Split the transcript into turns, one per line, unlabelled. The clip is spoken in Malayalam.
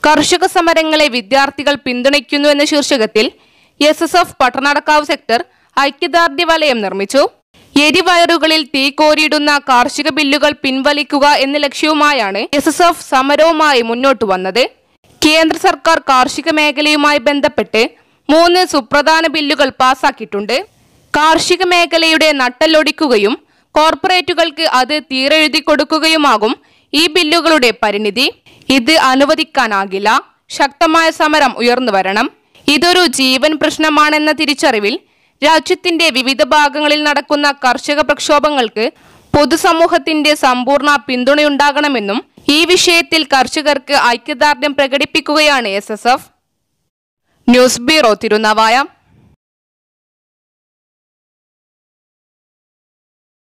കർഷക സമരങ്ങളെ വിദ്യാർത്ഥികൾ പിന്തുണയ്ക്കുന്നു എന്ന ശീർഷകത്തിൽ എസ് എസ് എഫ് പട്ടണടക്കാവ് സെക്ടർ ഐക്യദാർഢ്യ വലയം നിർമ്മിച്ചു എരിവയറുകളിൽ തീ കോരിയിടുന്ന കാർഷിക ബില്ലുകൾ പിൻവലിക്കുക എന്ന ലക്ഷ്യവുമായാണ് എസ് എസ് എഫ് സമരവുമായി മുന്നോട്ട് വന്നത് കേന്ദ്ര സർക്കാർ കാർഷിക മേഖലയുമായി ബന്ധപ്പെട്ട് മൂന്ന് സുപ്രധാന ബില്ലുകൾ പാസാക്കിയിട്ടുണ്ട് കാർഷിക മേഖലയുടെ നട്ടലൊടിക്കുകയും കോർപ്പറേറ്റുകൾക്ക് അത് തീരെഴുതി കൊടുക്കുകയുമാകും ഈ ബില്ലുകളുടെ പരിണിതി ഇത് അനുവദിക്കാനാകില്ല ശക്തമായ സമരം ഉയർന്നു വരണം ഇതൊരു ജീവൻ പ്രശ്നമാണെന്ന തിരിച്ചറിവിൽ രാജ്യത്തിന്റെ വിവിധ ഭാഗങ്ങളിൽ നടക്കുന്ന കർഷക പ്രക്ഷോഭങ്ങൾക്ക് പൊതുസമൂഹത്തിന്റെ സമ്പൂർണ്ണ പിന്തുണയുണ്ടാകണമെന്നും ഈ വിഷയത്തിൽ കർഷകർക്ക് ഐക്യദാർഢ്യം പ്രകടിപ്പിക്കുകയാണ് എസ് ന്യൂസ് ബ്യൂറോ തിരുനാവായ